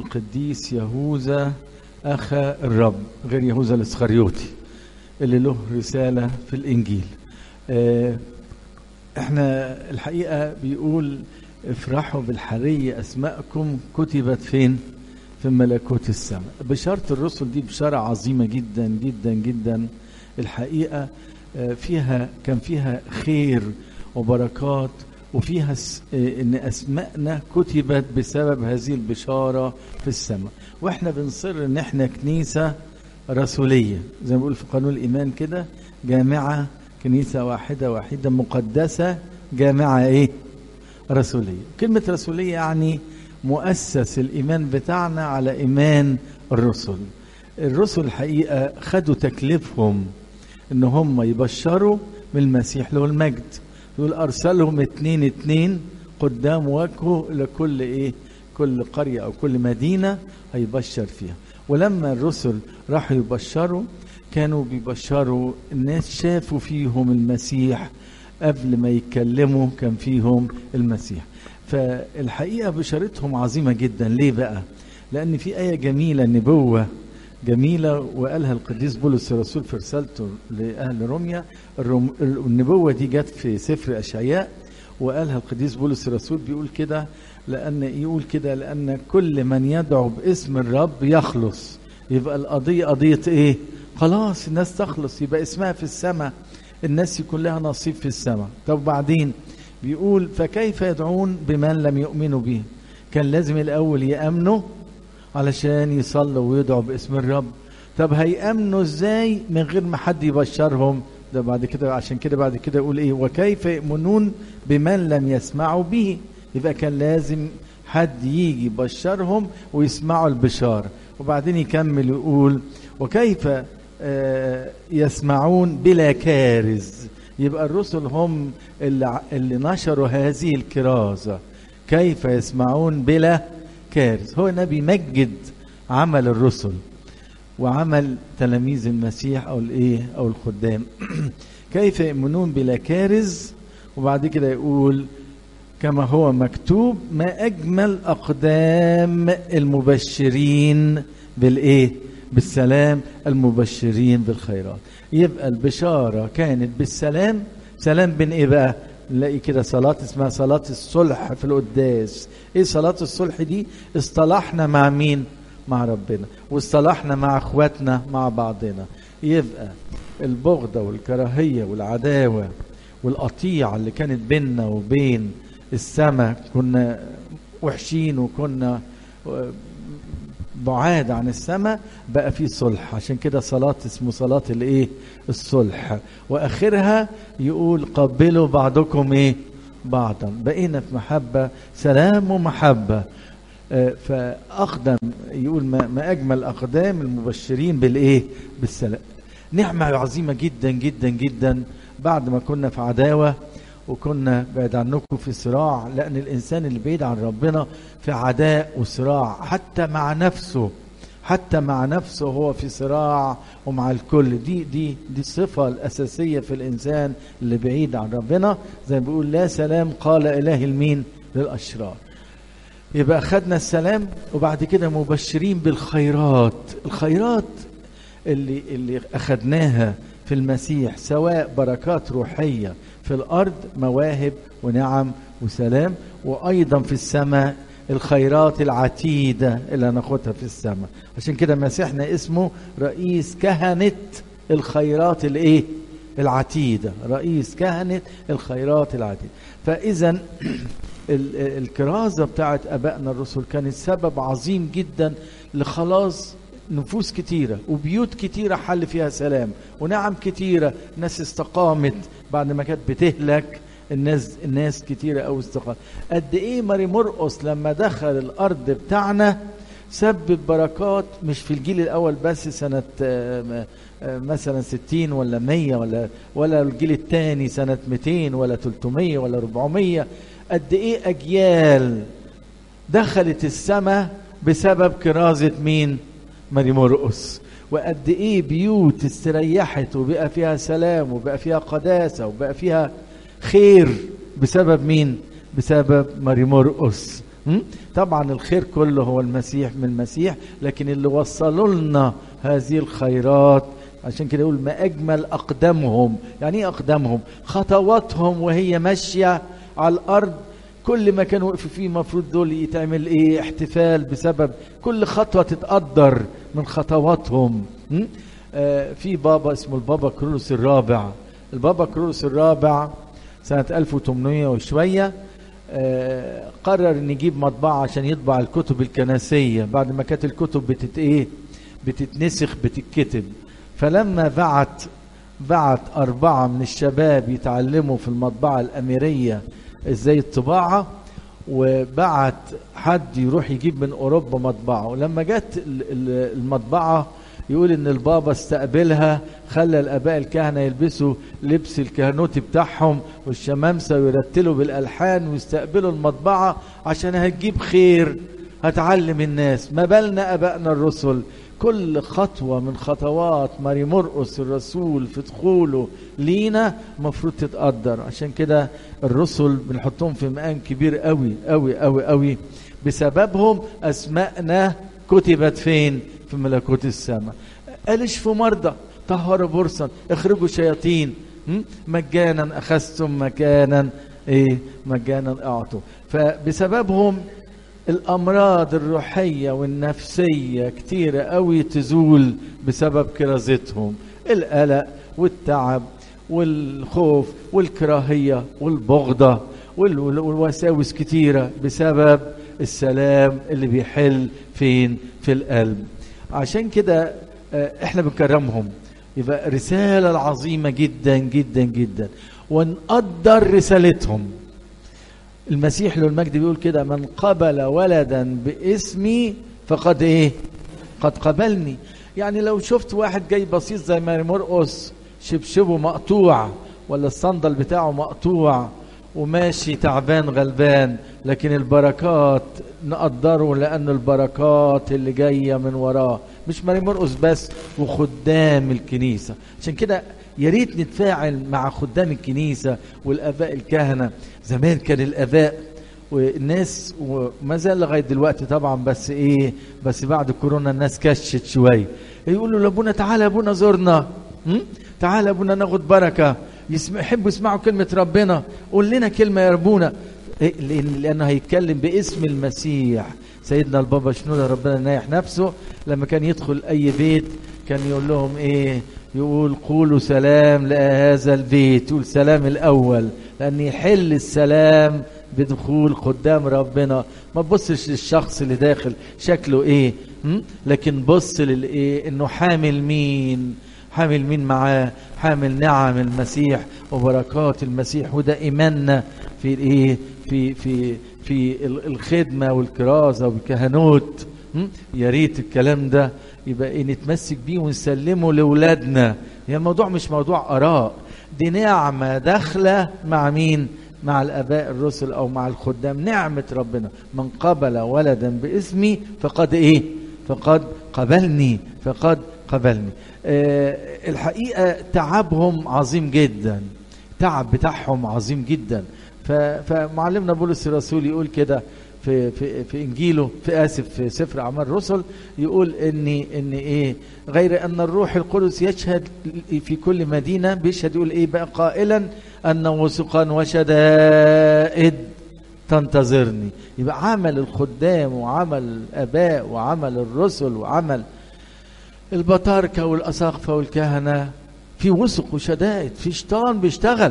القديس يهوذا أخا الرب غير يهوذا الإسخريوطي اللي له رسالة في الإنجيل آه، احنا الحقيقة بيقول افرحوا بالحرية أسماءكم كتبت فين في ملكوت السماء بشارة الرسل دي بشارة عظيمة جدا جدا جدا الحقيقة آه، فيها كان فيها خير وبركات وفيها س- آه، ان اسماءنا كتبت بسبب هذه البشاره في السماء واحنا بنصر ان احنا كنيسه رسوليه زي ما بيقول في قانون الايمان كده جامعه كنيسه واحده واحده مقدسه جامعه ايه رسوليه كلمه رسوليه يعني مؤسس الايمان بتاعنا على ايمان الرسل الرسل الحقيقه خدوا تكليفهم ان هم يبشروا بالمسيح له المجد يقول ارسلهم اتنين اتنين قدام وجهه لكل ايه كل قريه او كل مدينه هيبشر فيها ولما الرسل راحوا يبشروا كانوا بيبشروا الناس شافوا فيهم المسيح قبل ما يتكلموا كان فيهم المسيح فالحقيقه بشارتهم عظيمه جدا ليه بقى لان في ايه جميله نبوه جميلة وقالها القديس بولس الرسول في رسالته لأهل روميا الرم... النبوة دي جت في سفر أشعياء وقالها القديس بولس الرسول بيقول كده لأن يقول كده لأن كل من يدعو باسم الرب يخلص يبقى القضية قضية إيه؟ خلاص الناس تخلص يبقى اسمها في السماء الناس يكون لها نصيب في السماء طب بعدين بيقول فكيف يدعون بمن لم يؤمنوا به كان لازم الأول يأمنوا علشان يصلوا ويدعوا باسم الرب طب هيأمنوا ازاي من غير ما حد يبشرهم ده بعد كده عشان كده بعد كده يقول ايه وكيف يؤمنون بمن لم يسمعوا به يبقى كان لازم حد يجي يبشرهم ويسمعوا البشارة وبعدين يكمل يقول وكيف آه، يسمعون بلا كارز يبقى الرسل هم اللي, اللي نشروا هذه الكرازة كيف يسمعون بلا كارز هو نبي مجد عمل الرسل وعمل تلاميذ المسيح او الايه او الخدام كيف يؤمنون بلا كارز وبعد كده يقول كما هو مكتوب ما اجمل اقدام المبشرين بالايه بالسلام المبشرين بالخيرات يبقى البشاره كانت بالسلام سلام بين ايه بقى نلاقي كده صلاة اسمها صلاة الصلح في القداس ايه صلاة الصلح دي اصطلحنا مع مين مع ربنا واصطلحنا مع اخواتنا مع بعضنا يبقى البغضة والكراهية والعداوة والقطيعة اللي كانت بيننا وبين السماء كنا وحشين وكنا بعاد عن السماء بقى في صلح عشان كده صلاة اسمه صلاة الايه الصلح واخرها يقول قبلوا بعضكم ايه بعضا بقينا في محبة سلام ومحبة آه، فأقدم يقول ما, ما أجمل أقدام المبشرين بالإيه بالسلام نعمة عظيمة جدا جدا جدا بعد ما كنا في عداوة وكنا بعيد عنكم في صراع لأن الإنسان اللي بعيد عن ربنا في عداء وصراع حتى مع نفسه حتى مع نفسه هو في صراع ومع الكل دي دي دي الصفة الأساسية في الإنسان اللي بعيد عن ربنا زي ما بيقول لا سلام قال إله المين للأشرار يبقى أخذنا السلام وبعد كده مبشرين بالخيرات الخيرات اللي اللي أخذناها في المسيح سواء بركات روحية في الأرض مواهب ونعم وسلام وأيضا في السماء الخيرات العتيدة اللي هناخدها في السماء عشان كده مسيحنا اسمه رئيس كهنة الخيرات الايه العتيدة رئيس كهنة الخيرات العتيدة فإذا ال- الكرازة بتاعت أبائنا الرسل كانت سبب عظيم جدا لخلاص نفوس كتيرة وبيوت كتيرة حل فيها سلام ونعم كتيرة ناس استقامت بعد ما كانت بتهلك الناس الناس كتيرة أو استقامت قد إيه ماري مرقس لما دخل الأرض بتاعنا سبب بركات مش في الجيل الأول بس سنة آه، آه، مثلا 60 ولا 100 ولا ولا الجيل الثاني سنة 200 ولا 300 ولا 400 قد إيه أجيال دخلت السماء بسبب كرازة مين؟ ماري مرقس وقد ايه بيوت استريحت وبقى فيها سلام وبقى فيها قداسة وبقى فيها خير بسبب مين؟ بسبب ماري مرقس م? طبعا الخير كله هو المسيح من المسيح لكن اللي وصلوا لنا هذه الخيرات عشان كده يقول ما اجمل اقدامهم يعني ايه اقدامهم خطواتهم وهي ماشيه على الارض كل ما كانوا وقفوا فيه المفروض دول يتعمل ايه احتفال بسبب كل خطوه تتقدر من خطواتهم م? آه في بابا اسمه البابا كرولوس الرابع البابا كرولوس الرابع سنة 1800 وشوية آه قرر ان يجيب مطبعة عشان يطبع الكتب الكنسية بعد ما كانت الكتب بتت ايه بتتنسخ بتتكتب فلما بعت بعت أربعة من الشباب يتعلموا في المطبعة الأميرية ازاي الطباعة وبعت حد يروح يجيب من أوروبا مطبعة ولما جت المطبعة يقول ان البابا استقبلها خلى الاباء الكهنه يلبسوا لبس الكهنوتي بتاعهم والشمامسه ويرتلوا بالالحان ويستقبلوا المطبعه عشان هتجيب خير هتعلم الناس ما بالنا ابائنا الرسل كل خطوة من خطوات ماري مرقس الرسول في دخوله لينا المفروض تتقدر عشان كده الرسل بنحطهم في مقام كبير قوي قوي قوي قوي بسببهم أسماءنا كتبت فين في ملكوت السماء قال اشفوا مرضى طهروا برصا اخرجوا شياطين مجانا اخذتم مكانا ايه مجانا اعطوا فبسببهم الامراض الروحيه والنفسيه كتيره قوي تزول بسبب كرازتهم القلق والتعب والخوف والكراهيه والبغضه والوساوس كتيره بسبب السلام اللي بيحل فين في القلب عشان كده احنا بنكرمهم يبقى رسالة العظيمة جدا جدا جدا ونقدر رسالتهم المسيح له المجد بيقول كده من قبل ولدا باسمي فقد ايه قد قبلني يعني لو شفت واحد جاي بسيط زي ماري مرقس شبشبه مقطوع ولا الصندل بتاعه مقطوع وماشي تعبان غلبان لكن البركات نقدره لأن البركات اللي جاية من وراه مش ماري مرقس بس وخدام الكنيسة عشان كده يا ريت نتفاعل مع خدام الكنيسة والآباء الكهنة زمان كان الآباء والناس وما زال لغاية دلوقتي طبعا بس إيه بس بعد كورونا الناس كشت شوية يقولوا لأبونا تعالى يا أبونا زورنا تعالى يا أبونا ناخد بركة يسمع يحبوا يسمعوا كلمة ربنا قول لنا كلمة يا ربونا إيه لأنه هيتكلم باسم المسيح سيدنا البابا شنودة ربنا ينايح نفسه لما كان يدخل أي بيت كان يقول لهم إيه يقول قولوا سلام لهذا البيت يقول سلام الأول لأن يحل السلام بدخول قدام ربنا ما تبصش للشخص اللي داخل شكله ايه م? لكن بص للايه انه حامل مين حامل مين معاه حامل نعم المسيح وبركات المسيح وده ايماننا في الايه في في في الخدمه والكرازه والكهنوت يا ريت الكلام ده يبقى إيه نتمسك بيه ونسلمه لاولادنا هي يعني الموضوع مش موضوع اراء دي نعمه داخله مع مين مع الاباء الرسل او مع الخدام نعمه ربنا من قبل ولدا باسمي فقد ايه فقد قبلني فقد قبلني أه الحقيقه تعبهم عظيم جدا تعب بتاعهم عظيم جدا فمعلمنا بولس الرسول يقول كده في في في انجيله في اسف في سفر اعمال الرسل يقول ان ان ايه غير ان الروح القدس يشهد في كل مدينه بيشهد يقول ايه بقى قائلا ان وثقا وشدائد تنتظرني يبقى عمل الخدام وعمل الاباء وعمل الرسل وعمل البطاركه والاساقفه والكهنه في وثق وشدائد في شيطان بيشتغل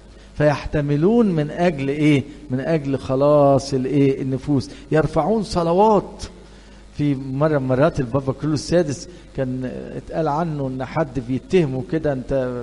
فيحتملون من اجل ايه من اجل خلاص الايه النفوس يرفعون صلوات في مره من مرات البابا كله السادس كان اتقال عنه ان حد بيتهمه كده انت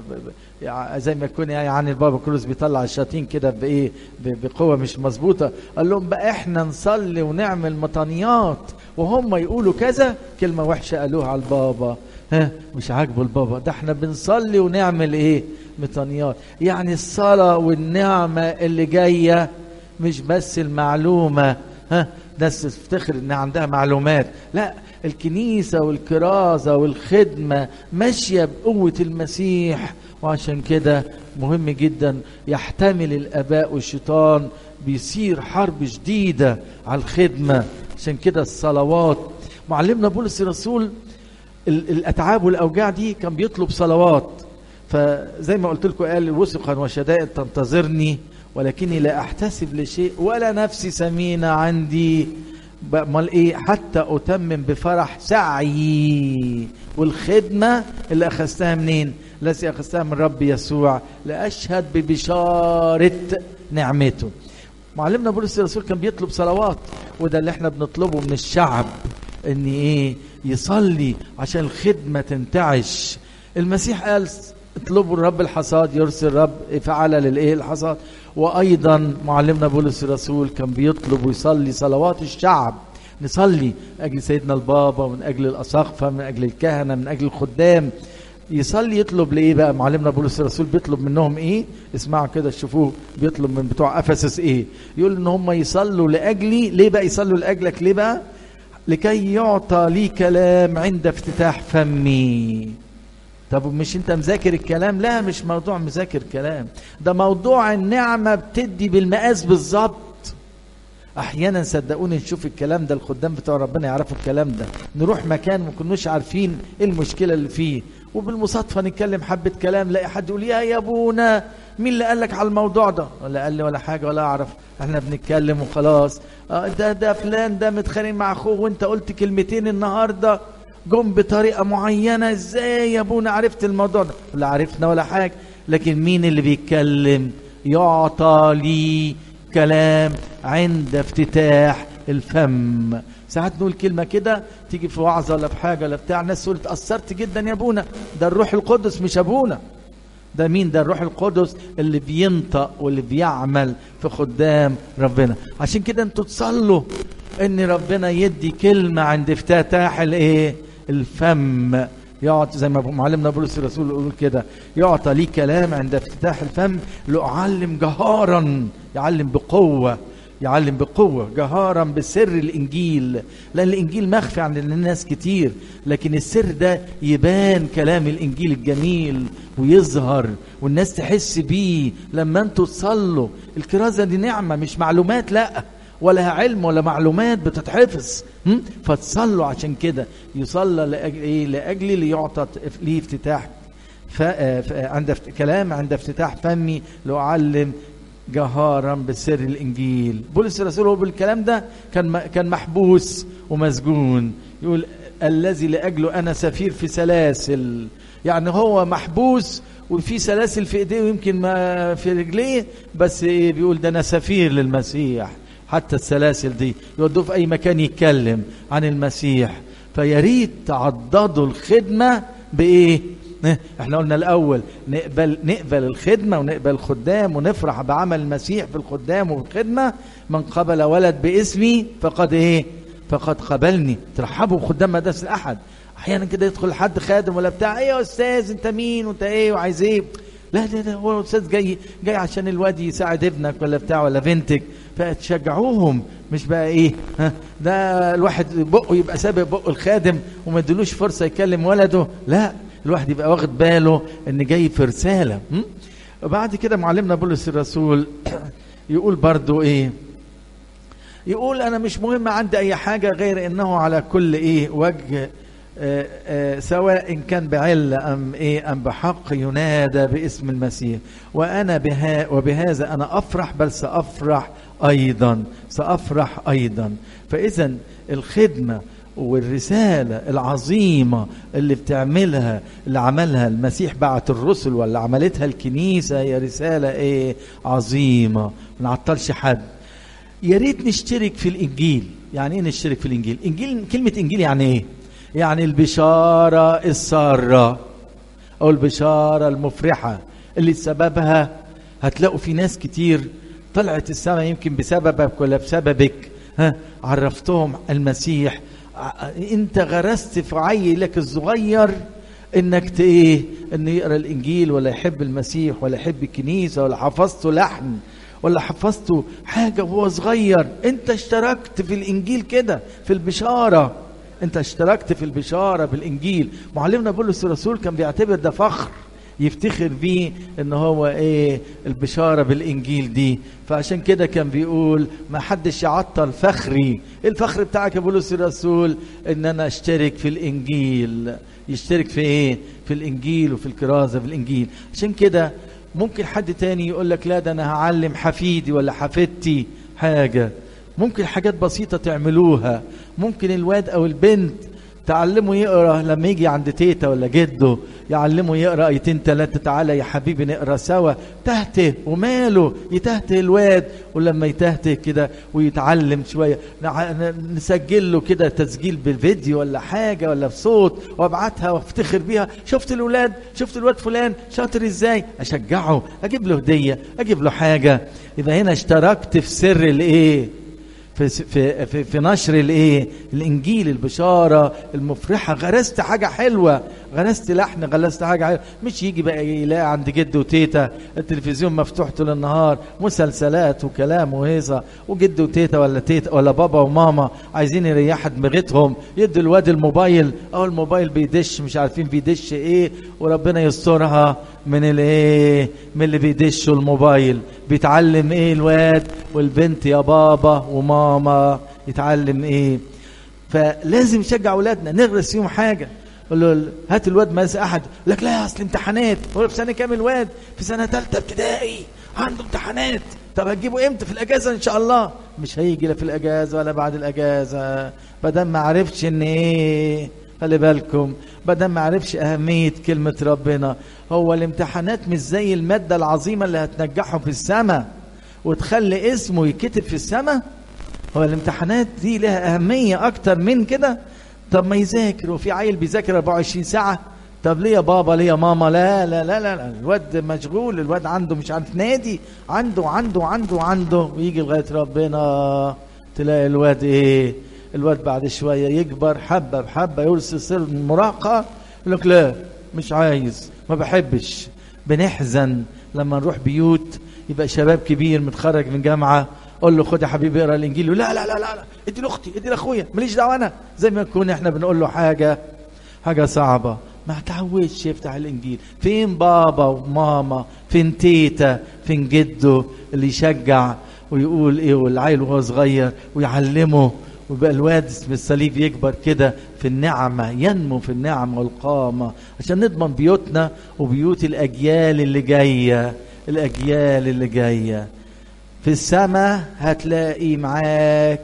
زي ما يكون يعني البابا كروس بيطلع الشياطين كده بايه بقوه مش مظبوطه قال لهم بقى احنا نصلي ونعمل مطانيات وهم يقولوا كذا كلمه وحشه قالوها على البابا ها مش عاجبه البابا ده احنا بنصلي ونعمل ايه مطانيات يعني الصلاه والنعمه اللي جايه مش بس المعلومه ها ناس تفتخر انها عندها معلومات لا الكنيسة والكرازة والخدمة ماشية بقوة المسيح وعشان كده مهم جدا يحتمل الاباء والشيطان بيصير حرب شديدة على الخدمة عشان كده الصلوات معلمنا بولس الرسول الاتعاب والاوجاع دي كان بيطلب صلوات فزي ما قلت لكم قال وثقا وشدائد تنتظرني ولكني لا احتسب لشيء ولا نفسي سمينه عندي امال ايه حتى اتمم بفرح سعي والخدمه اللي اخذتها منين التي اخذتها من رب يسوع لاشهد ببشاره نعمته معلمنا بولس الرسول كان بيطلب صلوات وده اللي احنا بنطلبه من الشعب ان ايه يصلي عشان الخدمه تنتعش المسيح قال اطلبوا الرب الحصاد يرسل الرب فعل للايه الحصاد وايضا معلمنا بولس الرسول كان بيطلب ويصلي صلوات الشعب نصلي من اجل سيدنا البابا من اجل الاساقفه من اجل الكهنه من اجل الخدام يصلي يطلب لايه بقى معلمنا بولس الرسول بيطلب منهم ايه اسمعوا كده شوفوه بيطلب من بتوع افسس ايه يقول ان هم يصلوا لاجلي ليه بقى يصلوا لاجلك ليه بقى لكي يعطى لي كلام عند افتتاح فمي طب مش انت مذاكر الكلام لا مش موضوع مذاكر كلام ده موضوع النعمة بتدي بالمقاس بالظبط احيانا صدقوني نشوف الكلام ده الخدام بتوع ربنا يعرفوا الكلام ده نروح مكان ما كناش عارفين ايه المشكله اللي فيه وبالمصادفه نتكلم حبه كلام لاقي حد يقول يا يا ابونا مين اللي قال لك على الموضوع ده ولا قال لي ولا حاجه ولا اعرف احنا بنتكلم وخلاص اه ده ده فلان ده متخانق مع اخوه وانت قلت كلمتين النهارده جم بطريقه معينه ازاي يا ابونا عرفت الموضوع ده لا عرفنا ولا حاجه لكن مين اللي بيتكلم يعطى لي كلام عند افتتاح الفم ساعات نقول كلمة كده تيجي في وعظة ولا في حاجة ولا بتاع ناس تقول اتأثرت جدا يا ابونا ده الروح القدس مش ابونا ده مين ده الروح القدس اللي بينطق واللي بيعمل في خدام ربنا عشان كده انتوا تصلوا ان ربنا يدي كلمة عند افتتاح الايه الفم يعطي زي ما معلمنا بولس الرسول يقول كده يعطى لي كلام عند افتتاح الفم لأعلم جهارا يعلم بقوة يعلم بقوة جهارا بسر الإنجيل لأن الإنجيل مخفي عن الناس كتير لكن السر ده يبان كلام الإنجيل الجميل ويظهر والناس تحس بيه لما انتوا تصلوا الكرازة دي نعمة مش معلومات لأ ولا علم ولا معلومات بتتحفظ فتصلوا عشان كده يصلى لأجل إيه لأجلي ليعطى لي افتتاح ف... عند كلام عند افتتاح فمي لأعلم جهارا بسر الانجيل بولس الرسول هو بالكلام ده كان كان محبوس ومسجون يقول الذي لاجله انا سفير في سلاسل يعني هو محبوس وفي سلاسل في ايديه ويمكن ما في رجليه بس ايه بيقول ده انا سفير للمسيح حتى السلاسل دي يودوه في اي مكان يتكلم عن المسيح فيا ريت تعضدوا الخدمه بايه احنا قلنا الاول نقبل نقبل الخدمه ونقبل الخدام ونفرح بعمل المسيح في الخدام والخدمه من قبل ولد باسمي فقد ايه فقد قبلني ترحبوا بخدام مدرسه الاحد احيانا كده يدخل حد خادم ولا بتاع ايه يا استاذ انت مين وانت ايه وعايز ايه لا لا لا هو الاستاذ جاي جاي عشان الواد يساعد ابنك ولا بتاع ولا بنتك فتشجعوهم مش بقى ايه ها ده الواحد بقه يبقى سابق بقه الخادم وما يدلوش فرصه يكلم ولده لا الواحد يبقى واخد باله ان جاي في رساله وبعد كده معلمنا بولس الرسول يقول برضو ايه يقول انا مش مهم عندي اي حاجه غير انه على كل ايه وجه آآ آآ سواء كان بعلة أم إيه أم بحق ينادى باسم المسيح وأنا بها وبهذا أنا أفرح بل سأفرح أيضا سأفرح أيضا فإذا الخدمة والرسالة العظيمة اللي بتعملها اللي عملها المسيح بعت الرسل ولا عملتها الكنيسة هي رسالة ايه عظيمة ما نعطلش حد يا ريت نشترك في الانجيل يعني ايه نشترك في الانجيل انجيل كلمة انجيل يعني ايه يعني البشارة السارة او البشارة المفرحة اللي سببها هتلاقوا في ناس كتير طلعت السماء يمكن بسببك ولا بسببك ها عرفتهم المسيح انت غرست في عيلك الصغير انك ايه انه يقرا الانجيل ولا يحب المسيح ولا يحب الكنيسه ولا حفظته لحن ولا حفظته حاجة وهو صغير انت اشتركت في الانجيل كده في البشارة انت اشتركت في البشارة بالانجيل معلمنا بولس الرسول كان بيعتبر ده فخر يفتخر بيه ان هو ايه البشارة بالانجيل دي فعشان كده كان بيقول ما حدش يعطل فخري ايه الفخر بتاعك يا بولس الرسول ان انا اشترك في الانجيل يشترك في ايه في الانجيل وفي الكرازة في الانجيل عشان كده ممكن حد تاني يقول لك لا ده انا هعلم حفيدي ولا حفيدتي حاجة ممكن حاجات بسيطة تعملوها ممكن الواد او البنت تعلمه يقرا لما يجي عند تيتا ولا جده يعلمه يقرا ايتين ثلاثه تعالى يا حبيبي نقرا سوا تهته وماله يتهته الواد ولما يتهته كده ويتعلم شويه نسجل له كده تسجيل بالفيديو ولا حاجه ولا بصوت وابعتها وافتخر بيها شفت الولاد شفت الواد فلان شاطر ازاي اشجعه اجيب له هديه اجيب له حاجه يبقى هنا اشتركت في سر الايه في في في, في نشر الايه الانجيل البشاره المفرحه غرست حاجه حلوه غرست لحن غرست حاجه حلوة. مش يجي بقى يلاقي عند جد وتيتا التلفزيون مفتوح طول النهار مسلسلات وكلام وهيصه وجد وتيتا ولا تيتا ولا بابا وماما عايزين يريحوا دماغتهم يدوا الواد الموبايل او الموبايل بيدش مش عارفين بيدش ايه وربنا يسترها من الايه من اللي بيدشوا الموبايل بيتعلم ايه الواد والبنت يا بابا وماما يتعلم ايه فلازم نشجع اولادنا نغرس فيهم حاجه قول له هات الواد ماس احد لك لا اصل امتحانات هو في سنه كام الواد في سنه ثالثه ابتدائي عنده امتحانات طب هتجيبه امتى في الاجازه ان شاء الله مش هيجي لا في الاجازه ولا بعد الاجازه بدل ما عرفش ان ايه خلي بالكم بدل ما عرفش أهمية كلمة ربنا هو الامتحانات مش زي المادة العظيمة اللي هتنجحه في السماء وتخلي اسمه يكتب في السماء هو الامتحانات دي لها أهمية أكتر من كده طب ما يذاكر وفي عيل بيذاكر 24 ساعة طب ليه يا بابا ليه يا ماما لا لا لا لا الواد مشغول الواد عنده مش عارف نادي عنده عنده عنده عنده ويجي لغاية ربنا تلاقي الواد ايه الواد بعد شويه يكبر حبه بحبه يرسل سر المراهقه يقول لك لا مش عايز ما بحبش بنحزن لما نروح بيوت يبقى شباب كبير متخرج من جامعه قول له خد يا حبيبي اقرا الانجيل لا لا لا لا لا ادي لاختي ادي لاخويا ماليش دعوه انا زي ما نكون احنا بنقول له حاجه حاجه صعبه ما تعودش يفتح الانجيل فين بابا وماما فين تيتا فين جده اللي يشجع ويقول ايه والعيل وهو صغير ويعلمه ويبقى الواد بالصليب يكبر كده في النعمة ينمو في النعمة والقامة عشان نضمن بيوتنا وبيوت الأجيال اللي جاية الأجيال اللي جاية في السماء هتلاقي معاك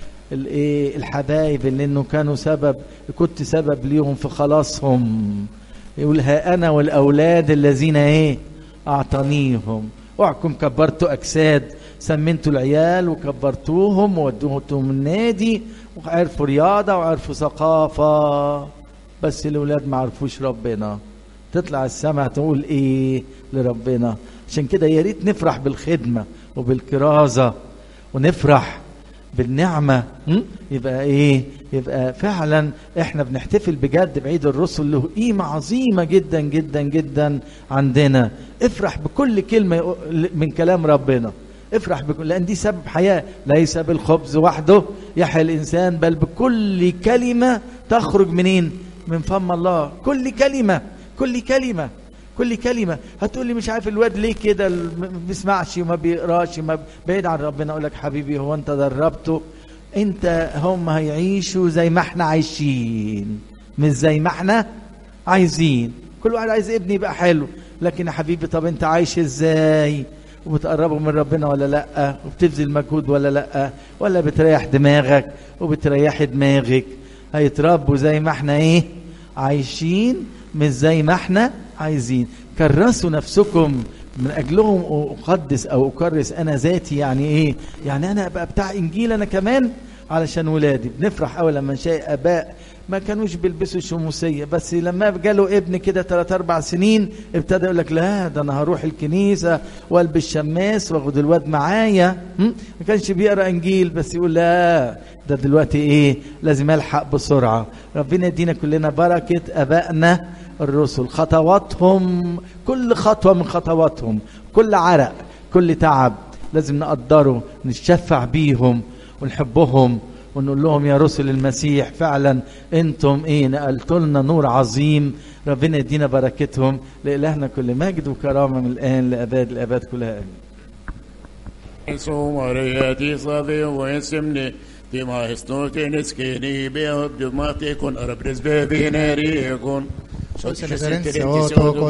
الايه الحبايب اللي انه كانوا سبب كنت سبب ليهم في خلاصهم يقول ها انا والاولاد الذين ايه اعطانيهم اوعكم كبرتوا اجساد سمنتوا العيال وكبرتوهم وودوهم النادي وعرفوا رياضة وعرفوا ثقافة بس الأولاد ما عرفوش ربنا تطلع السماء تقول إيه لربنا عشان كده يا ريت نفرح بالخدمة وبالكرازة ونفرح بالنعمة يبقى ايه يبقى فعلا احنا بنحتفل بجد بعيد الرسل له قيمة عظيمة جدا جدا جدا عندنا افرح بكل كلمة من كلام ربنا افرح بكل لان دي سبب حياه ليس بالخبز وحده يحيى الانسان بل بكل كلمه تخرج منين من فم الله كل كلمه كل كلمه كل كلمة هتقول لي مش عارف الواد ليه كده ما بيسمعش وما بيقراش ما بعيد عن ربنا اقول لك حبيبي هو انت دربته انت هم هيعيشوا زي ما احنا عايشين مش زي ما احنا عايزين كل واحد عايز ابني يبقى حلو لكن يا حبيبي طب انت عايش ازاي وبتقربوا من ربنا ولا لا وبتبذل مجهود ولا لا ولا بتريح دماغك وبتريحي دماغك هيتربوا زي ما احنا ايه عايشين مش زي ما احنا عايزين كرسوا نفسكم من اجلهم اقدس او اكرس انا ذاتي يعني ايه يعني انا ابقى بتاع انجيل انا كمان علشان ولادي بنفرح قوي لما نشاء اباء ما كانوش بيلبسوا شموسية بس لما جاله ابن كده 3 4 سنين ابتدى يقول لك لا ده انا هروح الكنيسة والبس شماس واخد الواد معايا ما كانش بيقرا انجيل بس يقول لا ده دلوقتي ايه لازم الحق بسرعة ربنا يدينا كلنا بركة ابائنا الرسل خطواتهم كل خطوة من خطواتهم كل عرق كل تعب لازم نقدره نتشفع بيهم ونحبهم ونقول لهم يا رسل المسيح فعلا انتم ايه نقلتوا لنا نور عظيم ربنا يدينا بركتهم لإلهنا كل مجد وكرامة من الآن لأباد الأباد كلها آمين Somariati slavi och en simni Tima hisnotin iskini Beod dumatikon Arabres bevineri ekon Soy referencia, oh, todo